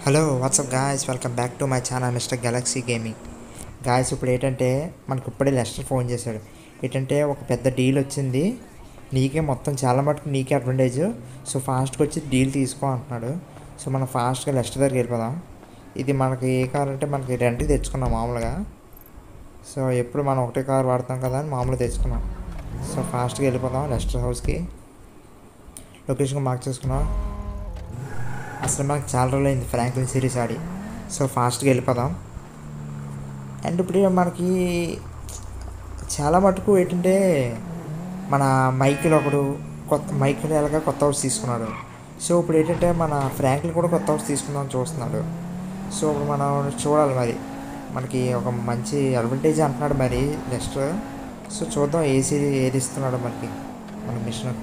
Hello what's up guys welcome back to my channel Mister Galaxy Gaming guys ఇప్పుడు ఏంటంటే మనకు ఇప్పుడే లెస్టర్ ఫోన్ చేశాడు ఏంటంటే ఒక పెద్ద డీల్ వచ్చింది నీకే మొత్తం చాలా మటుకు నీకే అడ్వాంటేజ్ సో ఫాస్ట్గా వచ్చి డీల్ తీసుకో అంటున్నాడు సో మనం ఫాస్ట్గా లెస్టర్ దగ్గరికి వెళ్ళిపోదాం ఇది మనకి ఏ కార్ అంటే మనకి రెంట్కి తెచ్చుకున్నాం మామూలుగా సో ఎప్పుడు మనం ఒకటే కార్ వాడతాం కదా అని మామూలుగా తెచ్చుకున్నాం సో ఫాస్ట్గా వెళ్ళిపోదాం లెస్టర్ హౌస్కి లొకేషన్ మార్క్ చేసుకున్నాం అసలు మనకు చాలా రోజులు అయింది ఫ్రాంక్లిన్ సిరీస్ ఆడి సో ఫాస్ట్గా వెళ్ళిపోదాం అండ్ ఇప్పుడు మనకి చాలా మటుకు ఏంటంటే మన మైకిల్ ఒకడు కొత్త మైకిల్ ఎలాగా కొత్త హౌస్ తీసుకున్నాడు సో ఇప్పుడు ఏంటంటే మన ఫ్రాంక్లిన్ కూడా కొత్త హౌస్ తీసుకుందాం చూస్తున్నాడు సో ఇప్పుడు మనం చూడాలి మరి మనకి ఒక మంచి అడ్వాంటేజ్ అంటున్నాడు మరి నెక్స్ట్ సో చూద్దాం ఏసీ ఏది ఇస్తున్నాడు మనకి మన మిషన్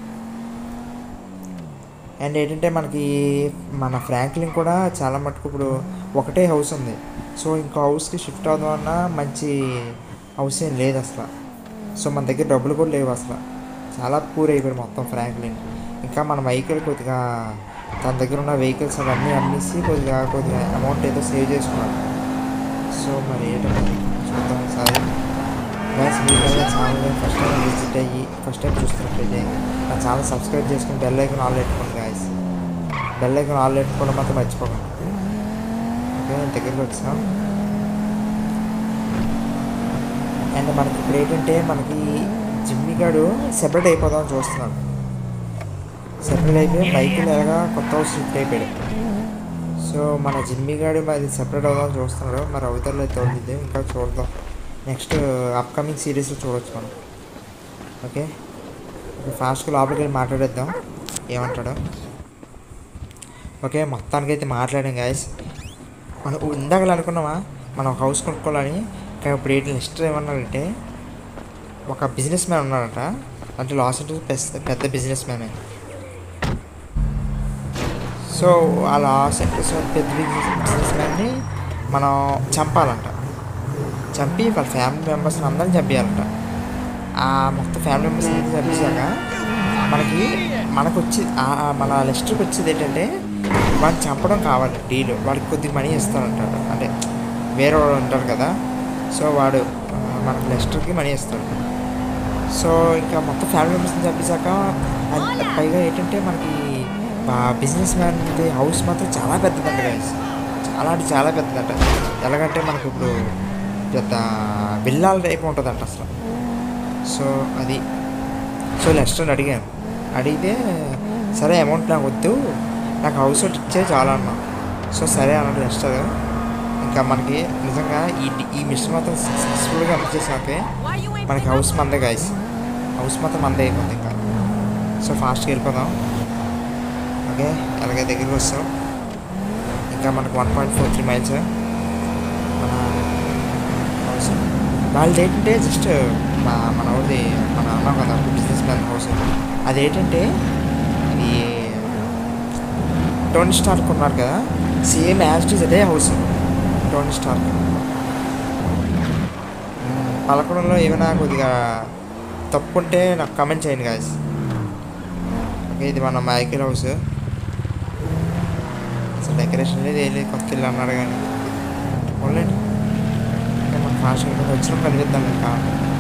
అండ్ ఏంటంటే మనకి మన ఫ్రాంక్లిన్ కూడా చాలా మటుకు ఇప్పుడు ఒకటే హౌస్ ఉంది సో ఇంకో హౌస్కి షిఫ్ట్ అవుదాం అన్నా మంచి హౌస్ ఏం లేదు అసలు సో మన దగ్గర డబ్బులు కూడా లేవు అసలు చాలా పూర్ అయిపోయాడు మొత్తం ఫ్రాంక్లిన్ ఇంకా మన వెహికల్ కొద్దిగా తన దగ్గర ఉన్న వెహికల్స్ అవన్నీ అమ్మేసి కొద్దిగా కొద్దిగా అమౌంట్ ఏదో సేవ్ చేసుకున్నాడు సో మరి ఏంటంటే చూద్దాం ఒకసారి గ్యాస్ మీరు కదా ఛానల్ ఫస్ట్ టైం విజిట్ అయ్యి ఫస్ట్ టైం చూస్తున్నట్లయితే నా ఛానల్ సబ్స్క్రైబ్ చేసుకుని బెల్ ఐకన్ ఆల్ పెట్టుకోండి గాయస్ బెల్ ఐకన్ ఆల్ పెట్టుకోవడం మాత్రం మర్చిపోకండి ఓకే దగ్గరికి వచ్చాం అండ్ మనకి ఇప్పుడు ఏంటంటే మనకి జిమ్మి గాడు సెపరేట్ అయిపోదాం చూస్తున్నాడు సెపరేట్ అయిపోయి బైకులు ఎలాగా కొత్త హౌస్ షిఫ్ట్ అయిపోయాడు సో మన జిమ్మి గాడు మరి సెపరేట్ అవుదాం చూస్తున్నాడు మరి అవుతారులో తోలింది ఇంకా చూద్దాం నెక్స్ట్ అప్కమింగ్ సిరీస్లో చూడొచ్చు మనం ఓకే ఇప్పుడు ఫాస్ట్గా లోపలికి వెళ్ళి మాట్లాడేద్దాం ఏమంటాడు ఓకే మొత్తానికి అయితే మాట్లాడాం గాయస్ మనం ఇందాక అనుకున్నామా మనం ఒక హౌస్ కొనుక్కోవాలని కానీ ఇప్పుడు ఏంటి నెక్స్ట్ ఏమన్నాడంటే ఒక బిజినెస్ మ్యాన్ ఉన్నాడట అంటే లాస్ ఏంజల్స్ పెద్ద పెద్ద బిజినెస్ మ్యానే సో ఆ లాస్ ఏంజల్స్ పెద్ద బిజినెస్ మ్యాన్ని మనం చంపాలంట చంపి వాళ్ళ ఫ్యామిలీ మెంబర్స్ని అందరిని చంపేయాలంట ఆ మొత్తం ఫ్యామిలీ మెంబర్స్ అందరిని చంపేశాక మనకి మనకు వచ్చి మన లిస్ట్కి వచ్చేది ఏంటంటే వాడిని చంపడం కావాలి డీల్ వాడికి కొద్దిగా మనీ ఇస్తారంటాడు అంటే వేరే వాడు ఉంటాడు కదా సో వాడు మనకు లెస్టర్కి మనీ ఇస్తాడు సో ఇంకా మొత్తం ఫ్యామిలీ మెంబర్స్ని చంపేశాక పైగా ఏంటంటే మనకి బిజినెస్ మ్యాన్ హౌస్ మాత్రం చాలా పెద్దదంట గైస్ చాలా అంటే చాలా పెద్దదంట ఎలాగంటే మనకు ఇప్పుడు పెద్ద బిల్లాల టైప్ ఉంటుందంట అసలు సో అది సో లెస్టర్ అడిగాను అడిగితే సరే అమౌంట్ నాకు వద్దు నాకు హౌస్ ఒకటి ఇచ్చే చాలా అన్నా సో సరే అన్నాడు లెస్టర్ ఇంకా మనకి నిజంగా ఈ ఈ మిషన్ మాత్రం సక్సెస్ఫుల్గా అనిపించేసాకే మనకి హౌస్ మందే గాయస్ హౌస్ మాత్రం మందే అయిపోతుంది ఇంకా సో ఫాస్ట్గా వెళ్ళిపోదాం ఓకే అలాగే దగ్గరికి వస్తాం ఇంకా మనకు one point four three miles మన హౌస్ వాళ్ళది ఏంటంటే జస్ట్ మా మన ఊరిది మన అన్నాం కదా బిజినెస్ మ్యాన్ హౌస్ అదేంటంటే ఇది టోనీ స్టార్క్ ఉన్నారు కదా సేమ్ యాజ్ అదే హౌస్ టోనీ స్టార్క్ పలకడంలో ఏమైనా కొద్దిగా తప్పు ఉంటే నాకు కమెంట్ చేయండి గాయస్ ఓకే ఇది మన మైకిల్ హౌస్ అసలు డెకరేషన్ లేదు ఏం లేదు కొత్త ఇల్లు అన్నాడు కానీ ఓన్లెండి ఇంకా మన ఫాస్ట్ వచ్చిన కనిపిద్దాం ఇంకా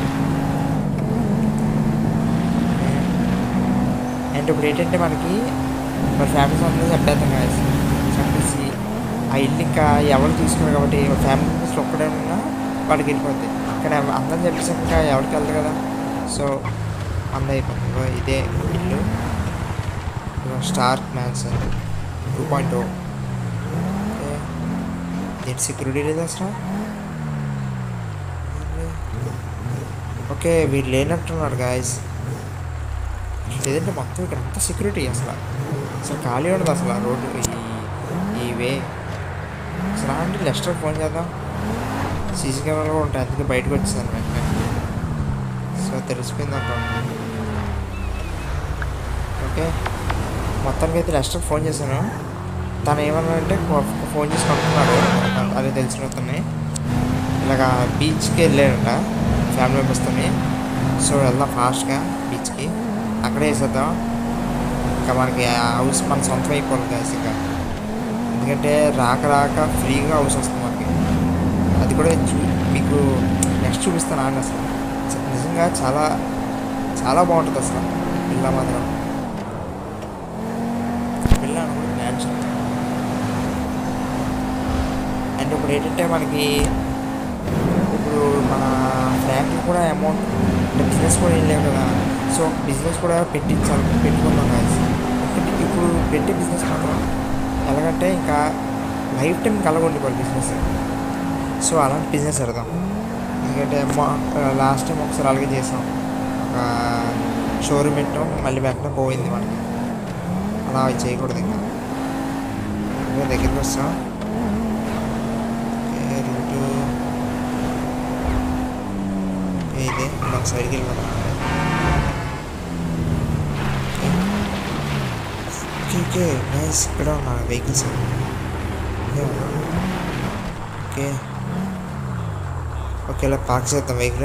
అండ్ ఇప్పుడు ఏంటంటే మనకి మన ఫ్యామిలీస్ అందరూ చంపేద్దాం కదా చంపేసి ఆ ఇల్లు ఇంకా ఎవరు తీసుకున్నారు కాబట్టి ఫ్యామిలీ మెంబర్స్ ఒక్కడే ఉన్నా వాడికి వెళ్ళిపోద్ది కానీ అందరం చెప్పేసాక ఇంకా ఎవరికి వెళ్తారు కదా సో అంద అయిపోతుంది ఇదే ఇల్లు స్టార్ మ్యాన్స్ టూ పాయింట్ ఓ దీని సెక్యూరిటీ లేదు అసలు ఓకే వీడు లేనట్టున్నాడు గాయస్ లేదంటే మొత్తం ఇక్కడ అంతా సెక్యూరిటీ అసలు అసలు ఖాళీ ఉండదు అసలు ఆ రోడ్డు ఈ ఈ వే అసలు అంటే లెస్టర్ ఫోన్ చేద్దాం సీసీ కెమెరాలు కూడా ఉంటాయి అందుకే బయటకు వచ్చేసాను వెంటనే సో తెలిసిపోయింది అనుకోండి ఓకే మొత్తానికి అయితే లెస్టర్ ఫోన్ చేశాను తను ఏమన్నాడంటే ఫోన్ చేసి కనుక్కున్నాడు అదే తెలిసిన అతన్ని ఇలాగా బీచ్కి వెళ్ళాడంట ఫ్యామిలీ మెంబర్స్తో సో వెళ్దాం ఫాస్ట్గా బీచ్కి అక్కడే వేసేద్దాం ఇంకా మనకి ఆ హౌస్ మన సొంతం అయిపోవాలి గ్యాస్ ఇంకా ఎందుకంటే రాక రాక ఫ్రీగా హౌస్ వస్తుంది మనకి అది కూడా చూ మీకు నెక్స్ట్ చూపిస్తాను ఆగండి అసలు చ- నిజంగా చాలా చాలా బాగుంటుంది అసలు పిల్ల మాత్రం పిల్ల అనుకుంటే మ్యాన్షన్ అండ్ ఇప్పుడు ఏంటంటే మనకి ఇప్పుడు మన ఫ్యామిలీ కూడా అమౌంట్ అంటే బిజినెస్ కూడా ఏం లేవు కదా సో బిజినెస్ కూడా పెట్టించాలి పెట్టుకుందాం guys. ఒకటి ఇప్పుడు పెట్టే బిజినెస్ మాత్రం ఎలాగంటే ఇంకా లైఫ్ టైం కలగొండిపోవాలి బిజినెస్ సో అలాంటి బిజినెస్ పెడదాం ఎందుకంటే మా లాస్ట్ టైం ఒకసారి అలాగే చేసాం ఒక షోరూమ్ పెట్టాం మళ్ళీ వెంటనే పోయింది మనకి అలా అవి చేయకూడదు ఇంకా ఇంకా దగ్గరికి వస్తాం ఏ రూటు ఇదే మన సైడ్కి వెళ్ళిపోతాం ఓకే ఓకే నైస్ ఇక్కడ ఉన్నా వెహికల్స్ ఓకే ఓకే ఇలా పార్క్ చేద్దాం వెహికల్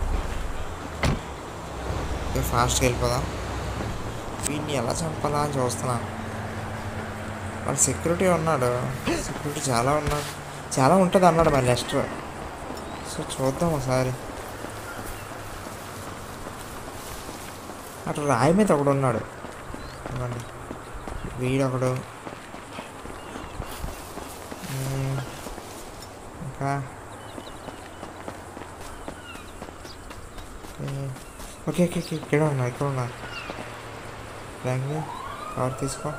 ఓకే ఫాస్ట్గా వెళ్ళిపోదాం వీడిని ఎలా చంపాలా అని చూస్తున్నాను వాళ్ళ సెక్యూరిటీ ఉన్నాడు సెక్యూరిటీ చాలా ఉన్నాడు చాలా ఉంటుంది అన్నాడు మరి నెక్స్ట్ సో చూద్దాం ఒకసారి అటు రాయి మీద ఒకడు ఉన్నాడు ఇవ్వండి వీడు ఒకడు మ్మ్. ఇంకా ఏ- ఓకే ఓకే ఓకే ఇక్కడ ఉన్నా ఇక్కడ ఉన్నా ర్యాంక్ కవర్ తీసుకో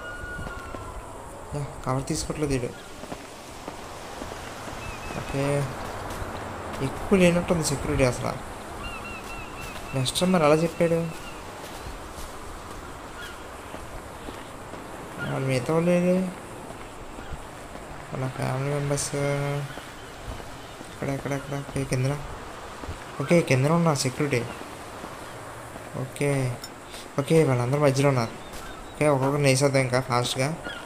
యా కవర్ తీసుకోవట్లేదు వీడు ఓకే ఎక్కువ లేనట్టుంది సెక్యూరిటీ అసలు నెక్స్ట్ మరి అలా చెప్పాడు వాళ్ళు మిగతా వాళ్ళు ఏది? వాళ్ళ ఫ్యామిలీ మెంబర్స్ ఇక్కడ ఎక్కడ ఎక్కడ ఓకే కింద ఓకే కింద ఉన్నా సెక్యూరిటీ ఓకే ఓకే వాళ్ళందరూ మధ్యలో ఉన్నారు ఓకే ఒక్కొక్కరు నేసేద్దాం ఇంకా ఫాస్ట్గా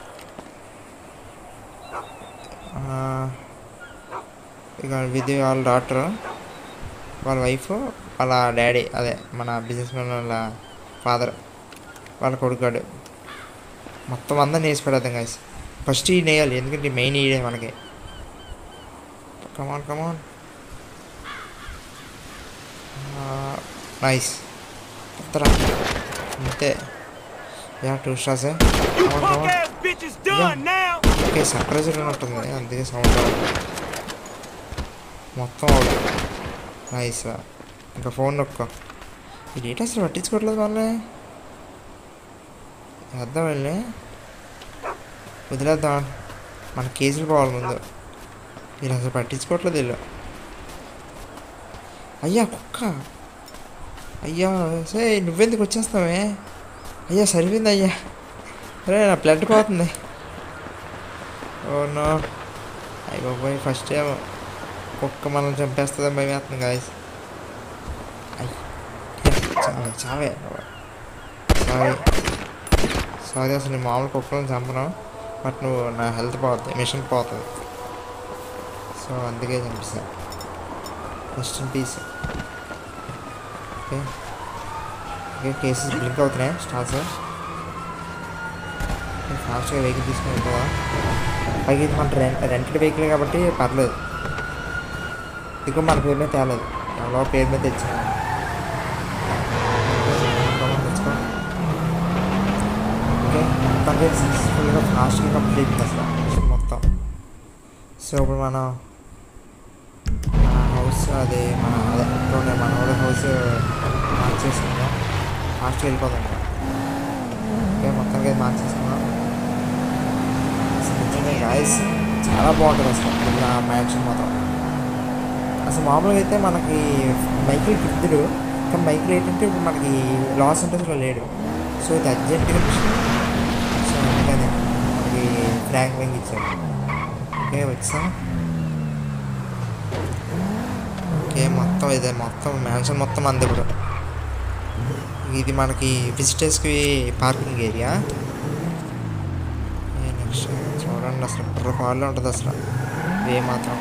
ఇక ఇది వాళ్ళ డాక్టర్ వాళ్ళ వైఫ్ వాళ్ళ డాడీ అదే మన బిజినెస్ మ్యాన్ వాళ్ళ ఫాదర్ వాళ్ళ కొడుకాడు మొత్తం అందరిని వేసి పెడతాం గాయస్ ఫస్ట్ ఈ వేయాలి ఎందుకంటే మెయిన్ ఈడే మనకి కమాన్ కమాన్ నైస్ ఉత్తరా అంతే yeah two stars Punk ass bitch is done now. Okay surprise ఉన్నట్టుంది అందుకే సౌండ్ మొత్తం అవుట్ నైస్ ఇంకా ఫోన్ నొక్కో ఈ డేటా అసలు పట్టించుకోవట్లేదు మళ్ళీ వేద్దాం వెళ్ళి వదిలేద్దాం మన కేసులు పోవాలి ముందు వీళ్ళు అసలు పట్టించుకోవట్లేదు వీళ్ళు అయ్యా కుక్క అయ్యా సే నువ్వెందుకు వచ్చేస్తావే అయ్యా సరిపోయింది అయ్యా అరే నా బ్లడ్ పోతుంది ఓ నో అయ్య బాబాయ్ ఫస్ట్ టైం కుక్క మనం చంపేస్తుందని భయం వేస్తుంది గాయస్ చావే చావే సారీ సారీ అసలు నేను మామూలు కుక్కలను చంపను బట్ నువ్వు నా హెల్త్ పోతుంది మిషన్ పోతుంది సో అందుకే చంపిస్తాను first in peace okay okay cases blink అవుతున్నాయి స్టార్స్ ఫాస్ట్గా వెహికల్ తీసుకుని వెళ్ళిపోవా పైకి ఇది మన రెంట్ రెంటెడ్ వెహికల్ కాబట్టి పర్లేదు ఇక మన పేరు మీద తేలేదు ఎవరో పేరు మీద తెచ్చాను తెచ్చుకో ఓకే మొత్తానికి సక్సెస్ఫుల్గా ఫాస్ట్గా కంప్లీట్ అయింది అసలు మిషన్ మొత్తం సో ఇప్పుడు మనం మన హౌస్ అది మన అదే ఇప్పుడు నేను మన వాళ్ళ హౌస్ మార్చేసుకుందాం ఫాస్ట్గా వెళ్ళిపోదాం ఇంకా. ఓకే మొత్తానికి అది మార్చేసుకుందాం అసలు నిజంగా గాయస్ చాలా బాగుంటుంది అసలు ఇలా మ్యాన్షన్ మాత్రం అసలు మామూలుగా అయితే మనకి మైకిల్ గిద్దుడు కానీ మైకిల్ ఏంటంటే ఇప్పుడు మనకి లాస్ ఇంట్రెస్ట్లో లేడు సో ఇది అర్జెంటుగా మిషన్ సో అందుకని మనకి ఫ్రాంక్ వింగ్ ఇచ్చాడు ఓకే వచ్చాం ఓకే మొత్తం ఇదే మొత్తం మ్యాన్షన్ మొత్తం అంది ఇప్పుడు ఇది మనకి విజిటర్స్కి పార్కింగ్ ఏరియా నెక్స్ట్ చూడండి అసలు బుర్ర పాల్లో ఉంటుంది అసలు ఏ మాత్రం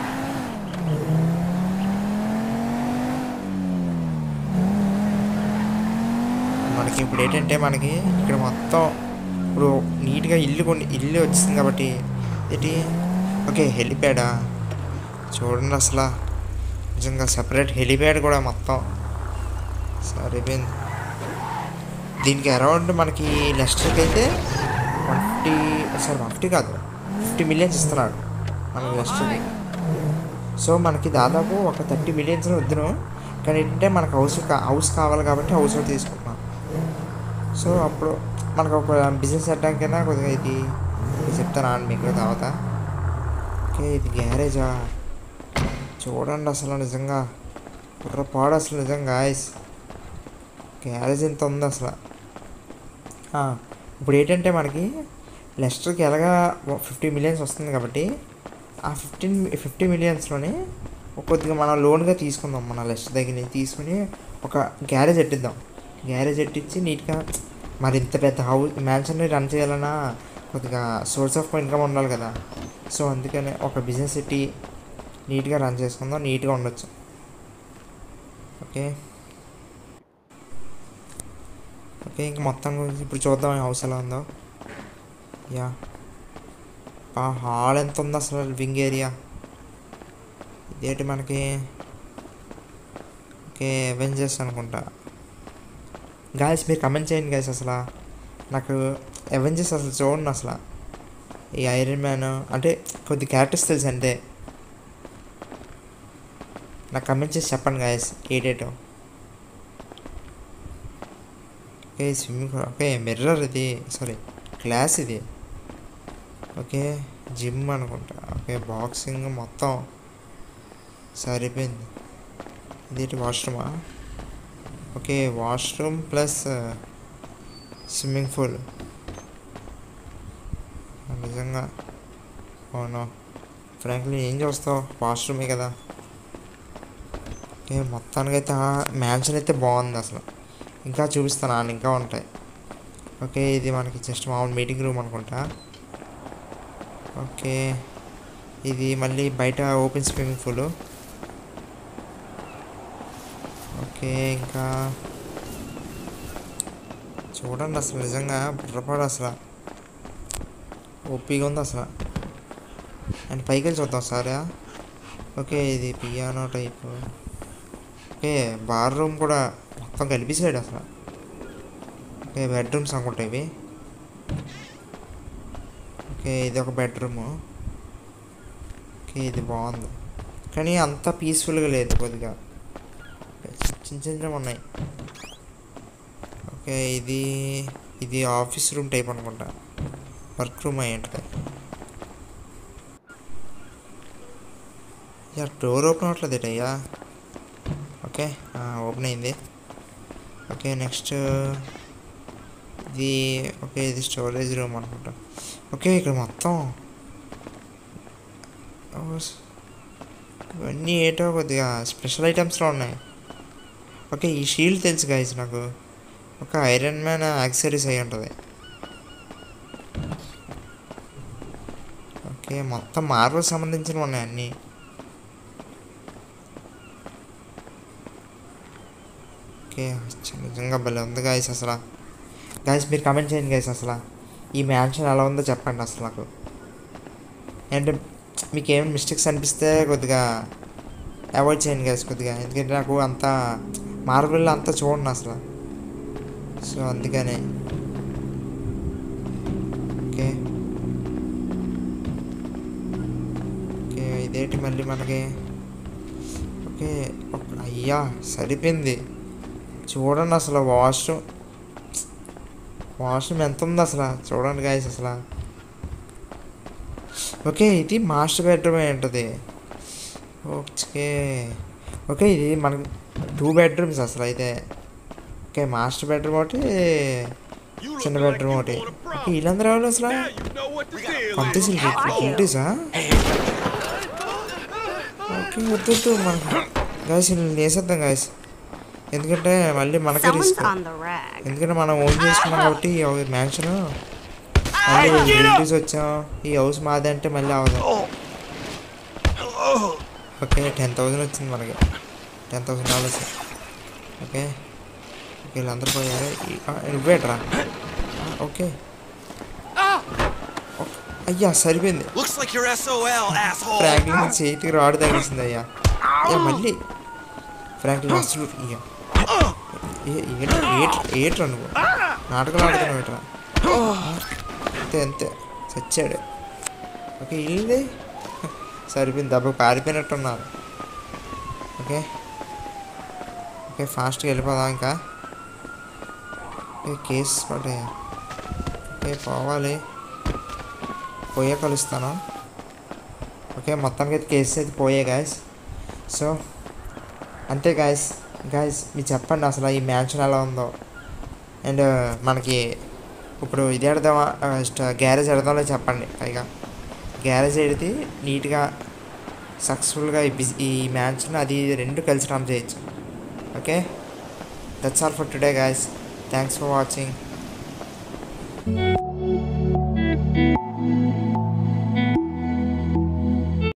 మనకి ఇప్పుడు ఏంటంటే మనకి ఇక్కడ మొత్తం ఇప్పుడు నీట్గా ఇల్లు కొన్ని ఇల్లు వచ్చింది కాబట్టి ఏంటి ఓకే హెలిప్యాడా చూడండి అసలు నిజంగా సపరేట్ హెలిప్యాడ్ కూడా మొత్తం సరిపోయింది దీనికి అరౌండ్ మనకి లెస్టర్కి అయితే one fifty sorry one fifty కాదు ఫిఫ్టీ మిలియన్స్ ఇస్తున్నాడు మనకి లెస్టర్కి సో మనకి దాదాపు ఒక థర్టీ మిలియన్స్ వద్దును కానీ ఏంటంటే మనకు హౌస్ కా హౌస్ కావాలి కాబట్టి హౌస్ ఒకటి తీసుకుంటున్నాం సో అప్పుడు మనకు ఒక బిజినెస్ పెట్టడానికైనా కొద్దిగా ఇది ఇది చెప్తాను అండి మీకు తర్వాత ఓకే ఇది గ్యారేజా చూడండి అసలు నిజంగా బుర్ర పాడు అసలు నిజంగా గాయస్ గ్యారేజ్ ఎంత ఉంది అసలు ఆ, ఇప్పుడు ఏంటంటే మనకి లెస్టర్కి ఎలాగా ఫిఫ్టీ మిలియన్స్ వస్తుంది కాబట్టి ఆ ఫిఫ్టీన్ ఫిఫ్టీ మిలియన్స్లోనే కొద్దిగా మనం లోన్గా తీసుకుందాం మన లెస్టర్ దగ్గర నుంచి తీసుకుని ఒక గ్యారేజ్ ఎట్టిద్దాం గ్యారేజ్ ఎట్టించి నీట్గా మరి ఇంత పెద్ద హౌస్ మ్యాన్షన్ని రన్ చేయాలన్నా కొద్దిగా సోర్స్ ఆఫ్ ఇన్కమ్ ఉండాలి కదా సో అందుకనే ఒక బిజినెస్ ఎట్టి నీట్గా రన్ చేసుకుందాం నీట్గా ఉండొచ్చు ఓకే ఓకే ఇంక మొత్తం గురించి ఇప్పుడు చూద్దాం ఈ హౌస్ ఎలా ఉందో యా ఆ హాల్ ఎంత ఉందో అసలు లివింగ్ ఏరియా ఇదేంటి మనకి ఓకే అవెంజర్స్ అనుకుంటా గాయస్ మీరు కమెంట్ చేయండి గాయస్ అసలు నాకు అవెంజర్స్ అసలు చూడండి అసలు ఈ ఐరన్ మ్యాన్ అంటే కొద్ది క్యారెక్టర్స్ తెలుసు అంతే నాకు కమెంట్ చేసి చెప్పండి గాయస్ ఏటేటో okay swimming pool okay mirror ఇది సారీ క్లాస్ ఇది ఓకే జిమ్ అనుకుంటా ఓకే బాక్సింగ్ మొత్తం సరిపోయింది ఇదేంటి వాష్రూమా okay washroom plus swimming pool నిజంగా అవును ఫ్రాంక్లీ ఏం చూస్తావు వాష్రూమే కదా ఓకే మొత్తానికైతే ఆ మ్యాన్షన్ అయితే బాగుంది అసలు ఇంకా చూపిస్తాను ఆడ ఇంకా ఉంటాయి ఓకే ఇది మనకి జస్ట్ మామూలు మీటింగ్ రూమ్ అనుకుంటా ఓకే ఇది మళ్ళీ బయట ఓపెన్ స్విమ్మింగ్ పూల్ ఓకే ఇంకా చూడండి అసలు నిజంగా బుర్రపాడు అసలు ఓపిగా ఉంది అసలు అండ్ పైకి వెళ్ళి చూద్దాం సారా ఓకే ఇది piano type okay bar room కూడా మొత్తం కలిపేసాడు అసలు ఓకే బెడ్రూమ్స్ అనుకుంటా ఇవి ఓకే ఇది ఒక బెడ్రూము ఓకే ఇది బాగుంది కానీ అంత పీస్ఫుల్గా లేదు కొద్దిగా చిన్న చిన్నవి ఉన్నాయి ఓకే ఇది ఇది ఆఫీస్ రూమ్ టైప్ అనుకుంటా వర్క్ రూమ్ అయి ఉంటుంది యా డోర్ ఓపెన్ అవ్వట్లేదు అయ్యా ఓకే ఓపెన్ అయింది ఓకే నెక్స్ట్ ఇది ఓకే ఇది స్టోరేజ్ రూమ్ అనుకుంటా ఓకే ఇక్కడ మొత్తం ఓ, స్- ఇవన్నీ ఏటో కొద్దిగా స్పెషల్ ఐటమ్స్లో ఉన్నాయి ఓకే ఈ షీల్డ్ తెలుసు గైజ్ నాకు ఒక ఐరన్ మ్యాన్ యాక్సరీస్ అయి ఉంటుంది ఓకే మొత్తం మార్వల్ సంబంధించినవి ఉన్నాయి అన్నీ ఓకే అచ్చా, నిజంగా భలే ఉంది గాయస్ అసలు గాయస్ మీరు కమెంట్ చేయండి గాయస్ అసలు ఈ మ్యాన్షన్ ఎలా ఉందో చెప్పండి అసలు నాకు అంటే మీకు ఏమైనా మిస్టేక్స్ అనిపిస్తే కొద్దిగా అవాయిడ్ చేయండి గాయస్ కొద్దిగా ఎందుకంటే నాకు అంత మార్బుల్ అంతా చూడండి అసలు సో అందుకనే ఓకే ఓకే ఇదేంటి మళ్ళీ మనకి ఓకే ఒక- అయ్యా సరిపోయింది చూడండి అసలు వాష్రూమ్ వాష్రూమ్ ఎంత ఉంది అసలు చూడండి గాయస్ అసలు ఓకే ఇది మాస్టర్ బెడ్రూమ్ ఉంటుంది ఓకే ఓకే ఇది మనకి టూ బెడ్రూమ్స్ అసలు అయితే ఓకే మాస్టర్ బెడ్రూమ్ ఒకటి You look చిన్న like బెడ్రూమ్ you ఒకటి want a ఓకే problem. వీళ్ళందరూ ఎవరు అసలు Now you know what the deal is. పంపిసి ఫిఫ్టీసా ఓకే వద్దు వద్దు మనకి గాయస్ వీళ్ళని వేసేద్దాం గాయస్ ఎందుకంటే మళ్ళీ మనకే Someone's risk on the rag. ఎందుకంటే మనం ఓన్ చేసుకున్నాం కాబట్టి ఈ మ్యాన్షన్ మళ్ళీ రిలేటివ్స్ వచ్చాం ఈ హౌస్ మాదే అంటే మళ్ళీ అవదు ఓకే టెన్ థౌసండ్ వచ్చింది మనకి టెన్ థౌసండ్ డాలర్స్ ఓకే వీళ్ళందరూ పోయారు ఈ- ఆ, నువ్వేట్రా ఆ, ఓకే ఓకే. అయ్యా సరిపోయింది Looks like you're SOL, asshole. Franklin చేతికి రాడు తగిలిసింది అయ్యా అయ్యా మళ్ళీ ఫ్రాంక్లిన్ అసలు అయ్యా ఏ- ఏట్రా ఏట్రా- ఏట్రా నువ్వు నాటకాలు ఆడుతున్నావు ఏట్రా అంతే అంతే చచ్చాడు ఓకే ఇల్లుది సరిపోయింది దెబ్బ పారిపోయినట్టున్నారు ఓకే ఓకే ఫాస్ట్గా వెళ్ళిపోదాం ఇంకా ఏ కేసు పడ్డాయా ఓకే పోవాలి పోయే కలుస్తాను ఓకే మొత్తానికి అయితే కేసెస్ అయితే పోయాయి గాయస్ సో అంతే గాయస్ గాయస్ మీరు చెప్పండి అసలు ఈ మ్యాన్షన్ ఎలా ఉందో అండ్ మనకి ఇప్పుడు ఇది ఎడదామా గ్యారేజ్ ఎడదామో చెప్పండి పైగా గ్యారేజ్ ఎడితే నీట్గా సక్సెస్ఫుల్గా ఈ బిజ్ ఈ మ్యాన్షన్ అది ఇది రెండు కలిసి రన్ చేయొచ్చు okay that's all for today guys thanks for watching